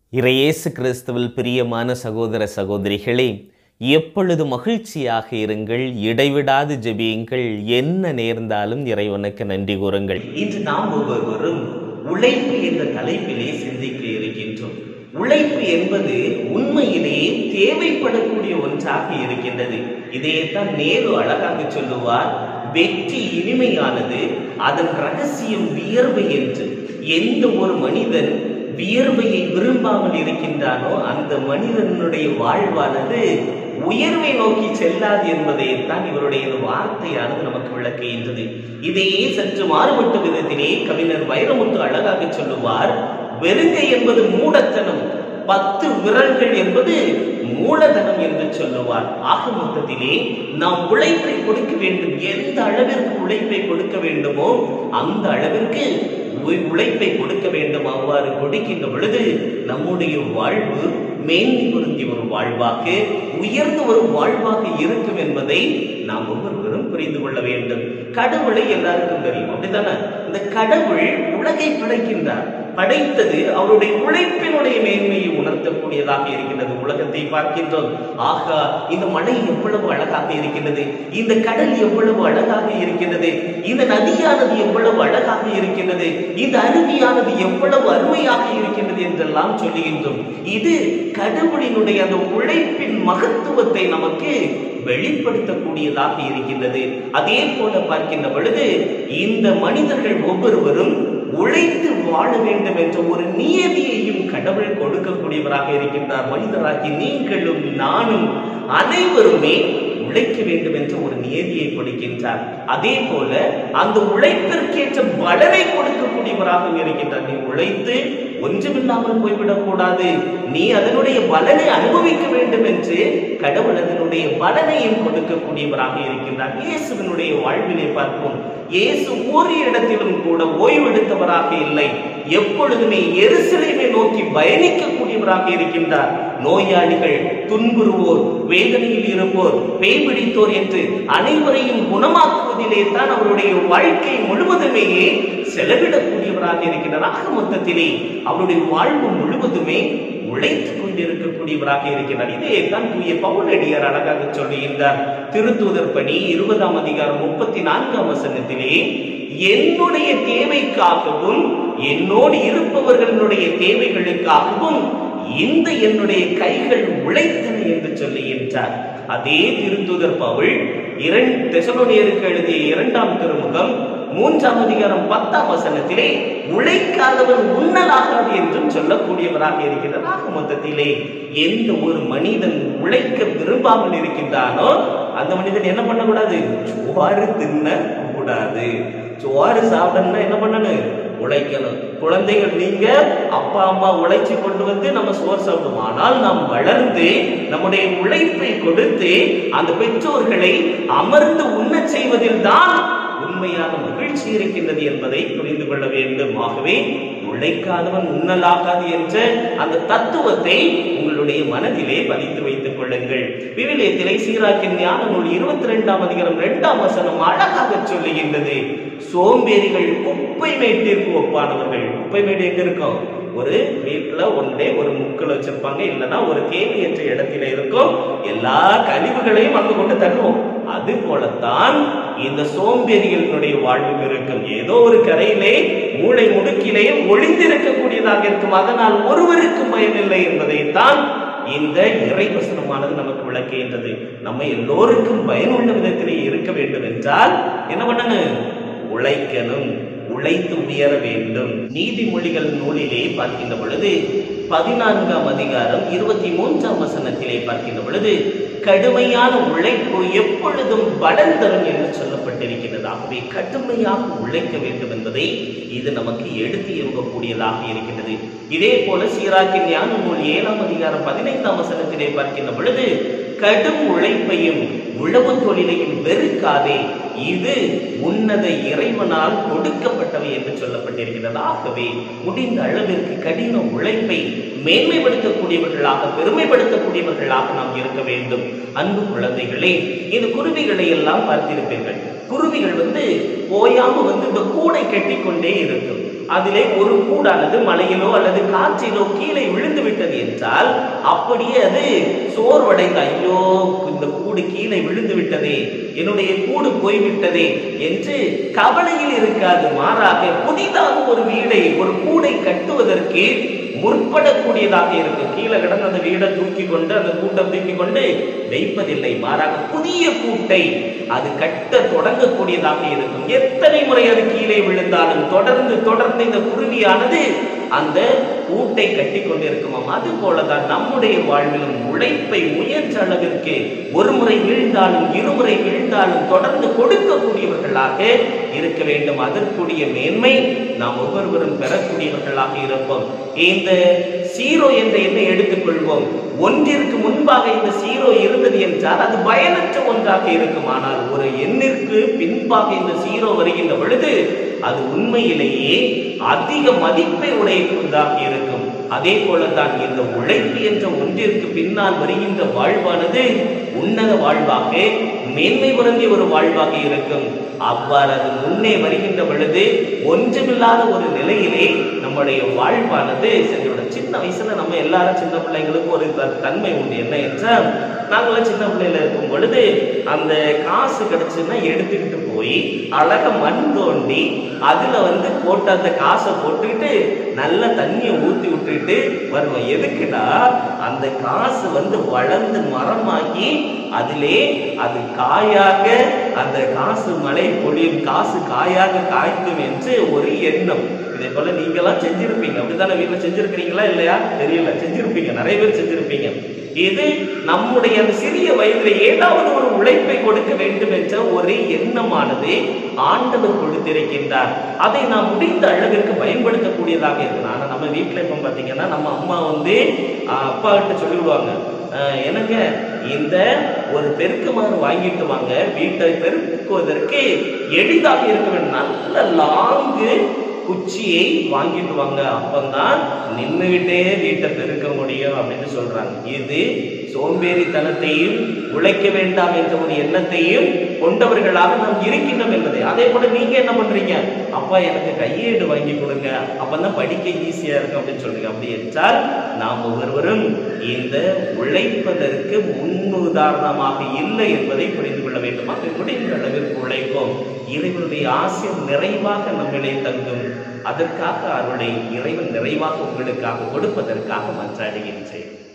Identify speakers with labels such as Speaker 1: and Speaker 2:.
Speaker 1: இறையேசு கிறிஸ்துவில் பிரியமான சகோதர சகோதரிகளே எப்பொழுது மகிழ்ச்சியாக இருங்கள் இடைவிடாது ஜெபியுங்கள் என்ன நேர்ந்தாலும் இறைவனுக்கு நன்றி கூறுங்கள்
Speaker 2: இன்று நாம் ஒவ்வொருவரும் உழைப்பு என்ற தலைப்பிலே சிந்திக்க இருக்கின்றோம் உழைப்பு என்பது உண்மையிலேயே தேவைப்படக்கூடிய ஒன்றாக இருக்கின்றது இதையத்தான் நேரு அழகாக சொல்லுவார் வெற்றி இனிமையானது அதன் ரகசியம் வியர்வை என்று எந்த ஒரு மனிதன் வியர்வையை விரும்பாமல் இருக்கின்றானோ அந்த மனிதனுடைய வாழ்வானது உயர்வை நோக்கி செல்லாது என்பதைத்தான் இவருடைய இந்த வார்த்தையானது நமக்கு விளக்குகின்றது இதையே சற்று மாறுபட்ட விதத்திலே கவிஞர் வைரமுத்து அழகாக சொல்லுவார் வெறுங்கை என்பது மூடத்தனம் பத்து விரல்கள் என்பது மூலதனம் என்று சொல்லுவார் ஆக மொத்தத்திலே நாம் உழைப்பை கொடுக்க வேண்டும் எந்த அளவிற்கு உழைப்பை கொடுக்க வேண்டுமோ அந்த அளவிற்கு உ- உழைப்பை கொடுக்க வேண்டும் அவ்வாறு கொடுக்கின்ற பொழுது நம்முடைய வாழ்வு மேன்மை பொருந்திய ஒரு வாழ்வாக உயர்ந்த ஒரு வாழ்வாக இருக்கும் என்பதை நாம் ஒவ்வொருவரும் புரிந்து கொள்ள வேண்டும் கடவுளை எல்லாருக்கும் தெரியும் அப்படித்தானே இந்த கடவுள் உலகை படைக்கின்றார் படைத்தது அவருடைய உழைப்பினுடைய மேன்மையை உணர்த்தக்கூடியதாக இருக்கின்றது உலகத்தை பார்க்கின்றோம் ஆகா இந்த மழை எவ்வளவு அழகாக இருக்கின்றது இந்த கடல் எவ்வளவு அழகாக இருக்கின்றது இந்த நதியானது எவ்வளவு அழகாக இருக்கின்றது இந்த அருவியானது எவ்வளவு அருமையாக இருக்கின்றது என்றெல்லாம் சொல்லுகின்றோம் இது கடவுளினுடைய அந்த உழைப்பின் மகத்துவத்தை நமக்கு வெளிப்படுத்தக்கூடியதாக இருக்கின்றது அதே போல பார்க்கின்ற பொழுது இந்த மனிதர்கள் ஒவ்வொருவரும் உழைத்து வாழ வேண்டும் என்ற ஒரு நியதியையும் கடவுள் கொடுக்கக்கூடியவராக இருக்கின்றார் மனிதராகி நீங்களும் நானும் அனைவருமே உழைக்க வேண்டும் என்ற ஒரு நியதியை கொடுக்கின்றார் அதே போல அந்த உழைப்பிற்கேற்ற பலனை கொடுக்கக்கூடியவராக இருக்கின்றார் நீ உழைத்து ஒன்றுமில்லாமல் போய்விடக் கூடாது நீ அதனுடைய பலனை அனுபவிக்க வேண்டும் என்று கடவுள் அதனுடைய பலனையும் கொடுக்கக்கூடியவராக இருக்கின்றார் இயேசுவினுடைய வாழ்வினை பார்ப்போம் இயேசு ஒரு இடத்திலும் கூட ஓய்வெடுத்தவராக இல்லை எப்பொழுதுமே எருசலேமை நோக்கி பயணிக்கக்கூடியவராக இருக்கின்றார் நோயாளிகள் துன்புறுவோர் வேதனையில் இருப்போர் பேய் பிடித்தோர் என்று அனைவரையும் குணமாக்குவதிலே தான் அவருடைய வாழ்க்கை முழுவதுமே செலவிடக்கூடியவராக இருக்கின்றார் ஆக மொத்தத்திலே அவருடைய வாழ்வு முழுவதுமே உழைத்துக் கொண்டிருக்கக்கூடியவராக இருக்கின்றார் இதையே தான் தூய பவுலடியார் அழகாக சொல்லுகின்றார் திருத்தூதர் பணி இருபதாம் அதிகாரம் முப்பத்தி நான்காம் வசனத்திலே என்னுடைய தேவைக்காகவும் என்னோடு இருப்பவர்களுடைய தேவைகளுக்காகவும் இந்த என்னுடைய கைகள் உழைத்தன என்று சொல்லுகின்றார் அதே திருத்தூதர் பவுல் இரண்டு தெசலோனியருக்கு எழுதிய இரண்டாம் திருமுகம் மூன்றாம் அதிகாரம் பத்தாம் வசனத்திலே உழைக்காதவன் உண்ணலாகாது என்றும் சொல்லக்கூடியவராக இருக்கிறார் ஆக மொத்தத்திலே எந்த ஒரு மனிதன் உழைக்க விரும்பாமல் இருக்கின்றானோ அந்த மனிதன் என்ன பண்ணக்கூடாது சோறு தின்ன கூடாது சோறு சாப்பிடணும்னா என்ன பண்ணணும் உழைக்கணும் குழந்தைகள் நீங்க அப்பா அம்மா உழைச்சி கொண்டு வந்து நம்ம சோறு சாப்பிடுவோம் ஆனால் நாம் வளர்ந்து நம்முடைய உழைப்பை கொடுத்து அந்த பெற்றோர்களை அமர்ந்து உண்ணச் செய்வதில் தான் உண்மையான மகிழ்ச்சி இருக்கின்றது என்பதை புரிந்து கொள்ள வேண்டும் ஆகவே உழைக்காதவன் உண்ணலாகாது என்ற அந்த தத்துவத்தை உங்களுடைய மனதிலே பதித்து வைத்துக் கொள்ளுங்கள் விவிலியத்திலே சீராக்கின் ஞான நூல் இருபத்தி ரெண்டாம் அதிகாரம் இரண்டாம் வசனம் அழகாக சொல்லுகின்றது சோம்பேறிகள் குப்பை மேட்டிற்கு ஒப்பானவர்கள் குப்பை மேடு எங்க இருக்கும் ஒரு வீட்டுல ஒன்றே ஒரு முக்கில் வச்சிருப்பாங்க இல்லைன்னா ஒரு தேவையற்ற இடத்துல இருக்கும் எல்லா கழிவுகளையும் அங்க கொண்டு தள்ளுவோம் அது போலத்தான் இந்த சோம்பேறிகளினுடைய வாழ்வும் இருக்கும் ஏதோ ஒரு கரையிலே மூளை முடுக்கிலே ஒளிந்திருக்கக்கூடியதாக இருக்கும் அதனால் ஒருவருக்கும் பயனில்லை என்பதைத்தான் இந்த இறைவசனமானது நமக்கு விளக்குகின்றது நம்ம எல்லோருக்கும் பயனுள்ள விதத்திலே இருக்க வேண்டும் என்றால் என்ன பண்ணணும் உழைக்கணும் உழைத்து உயர வேண்டும் நீதிமொழிகள் நூலிலே பார்க்கின்ற பொழுது பதினான்காம் அதிகாரம் இருபத்தி மூன்றாம் வசனத்திலே பார்க்கின்ற பொழுது கடுமையான உழைப்பு எப்பொழுதும் பலன் தரும் என்று சொல்லப்பட்டிருக்கிறது ஆகவே கடுமையாக உழைக்க வேண்டும் என்பதை இது நமக்கு எடுத்து எம்பக்கூடியதாக இருக்கின்றது இதே போல சீராக்கின் ஞான நூல் ஏழாம் அதிகாரம் பதினைந்தாம் வசனத்திலே பார்க்கின்ற பொழுது கடும் உழைப்பையும் உழவு தொழிலையும் வெறுக்காதே இது உன்னத இறைவனால் கொடுக்கப்பட்டவை என்று சொல்லப்பட்டிருக்கிறது ஆகவே முடிந்த அளவிற்கு கடின உழைப்பை மேன்மைப்படுத்தக்கூடியவர்களாக பெருமைப்படுத்தக்கூடியவர்களாக நாம் இருக்க வேண்டும் அன்பு குழந்தைகளே இந்த குருவிகளை எல்லாம் பார்த்திருப்பீர்கள் குருவிகள் வந்து ஓயாம வந்து இந்த கூடை கட்டி கொண்டே இருக்கும் அதிலே ஒரு கூடானது மலையிலோ அல்லது காற்றிலோ கீழே விழுந்து விட்டது என்றால் அப்படியே அது சோர்வடைந்த ஐயோ இந்த கூடு கீழே விழுந்து விட்டதே என்னுடைய கூடு போய்விட்டதே என்று கவலையில் இருக்காது மாறாக புதிதாக ஒரு வீடை ஒரு கூடை கட்டுவதற்கு முற்படக்கூடியதாக இருக்கும் கீழே கிடந்த அந்த வீடை தூக்கி கொண்டு அந்த கூட்டை தூக்கி கொண்டு வைப்பதில்லை மாறாக புதிய கூட்டை அது கட்ட தொடங்கக்கூடியதாக இருக்கும் எத்தனை முறை அது கீழே விழுந்தாலும் தொடர்ந்து தொடர்ந்து இந்த குருவியானது அந்த கூட்டை கட்டி கொண்டிருக்குமாம் அது போலதான் நம்முடைய வாழ்விலும் உழைப்பை முயன்ற அளவிற்கு ஒரு முறை வீழ்ந்தாலும் இருமுறை வீழ்ந்தாலும் தொடர்ந்து கொடுக்கக்கூடியவர்களாக இருக்க வேண்டும் அதற்குரிய மேன்மை நாம் ஒவ்வொருவரும் பெறக்கூடியவர்களாக இருப்போம் இந்த சீரோ என்ற எண்ணை எடுத்துக்கொள்வோம் ஒன்றிற்கு முன்பாக இந்த சீரோ இருந்தது என்றால் அது பயனற்ற ஒன்றாக இருக்கும் ஆனால் ஒரு எண்ணிற்கு பின்பாக இந்த சீரோ வருகின்ற பொழுது அது உண்மையிலேயே அதிக மதிப்பை உடைய ஒன்றாக இருக்கும் அதே போலதான் இந்த உழைப்பு என்ற ஒன்றிற்கு பின்னால் வருகின்ற வாழ்வானது உன்னத வாழ்வாக மேன்மை பொருந்திய ஒரு வாழ்வாக இருக்கும் அவ்வாறு அது முன்னே வருகின்ற பொழுது ஒன்றுமில்லாத ஒரு நிலையிலே நம்முடைய வாழ்வானது சென்றுவிடும் சின்ன வயசுல நம்ம எல்லாரும் சின்ன பிள்ளைங்களுக்கும் ஒரு த- தன்மை உண்டு என்ன என்றால் நாங்களாம் சின்ன பிள்ளையில இருக்கும் பொழுது அந்த காசு கிடைச்சுன்னா எடுத்துக்கிட்டு போய் அழகா மண் தோண்டி அதுல வந்து போட்டு அந்த காசை போட்டுக்கிட்டு நல்ல தண்ணியை ஊத்தி விட்டுட்டு வருவோம் எதுக்குன்னா அந்த காசு வந்து வளர்ந்து மரமாகி அதிலே அது காயாக அந்த காசு மழை பொழியும் காசு காயாக காய்க்கும் என்று ஒரு எண்ணம் இதே போல நீங்களாம் செஞ்சிருப்பீங்க அப்படித்தானே வீட்டுல செஞ்சிருக்கிறீங்களா இல்லையா தெரியல செஞ்சிருப்பீங்க நிறைய பேர் செஞ்சிருப்பீங்க இது நம்முடைய அந்த சிறிய வயதில் ஏதாவது ஒரு உழைப்பை கொடுக்க வேண்டும் என்ற ஒரு எண்ணமானது ஆண்டவர் கொடுத்திருக்கின்றார் அதை நாம் முடிந்த அளவிற்கு பயன்படுத்தக்கூடியதாக இருக்கணும் ஆனா நம்ம வீட்டுல இப்ப பாத்தீங்கன்னா நம்ம அம்மா வந்து ஆஹ், அப்பா கிட்ட சொல்லிவிடுவாங்க ஆஹ், என்னங்க இந்த ஒரு பெருக்குமாறு வாங்கிட்டு வாங்க வீட்டை பெருக்குவதற்கு எளிதாக இருக்க வேண்டும் நல்ல லாங்கு குச்சியை வாங்கிட்டு வாங்க அப்பந்தான் நின்றுகிட்டே வீட்டை பெருக்க முடியும் அப்படின்னு சொல்றாங்க இது சோம்பேறித்தனத்தையும் உழைக்க வேண்டாம் என்ற ஒரு எண்ணத்தையும் கொண்டவர்களாக நாம் இருக்கின்றோம் என்பதை அதே போல நீங்க என்ன பண்றீங்க அப்பா எனக்கு கையேடு வாங்கி கொடுங்க அப்பதான் படிக்க ஈஸியா இருக்கும் அப்படின்னு சொல்றீங்க அப்படி என்றால் நாம் ஒவ்வொருவரும் இந்த உழைப்பதற்கு முன்னுதாரணமாக இல்லை என்பதை புரிந்து கொள்ள வேண்டும் அது முடிந்த அளவிற்கு உழைப்போம் இறைவனுடைய ஆசியம் நிறைவாக நம்மிலே தங்கும் அதற்காக அருளை இறைவன் நிறைவாக உங்களுக்காக கொடுப்பதற்காக மன்றாடுகின்றேன்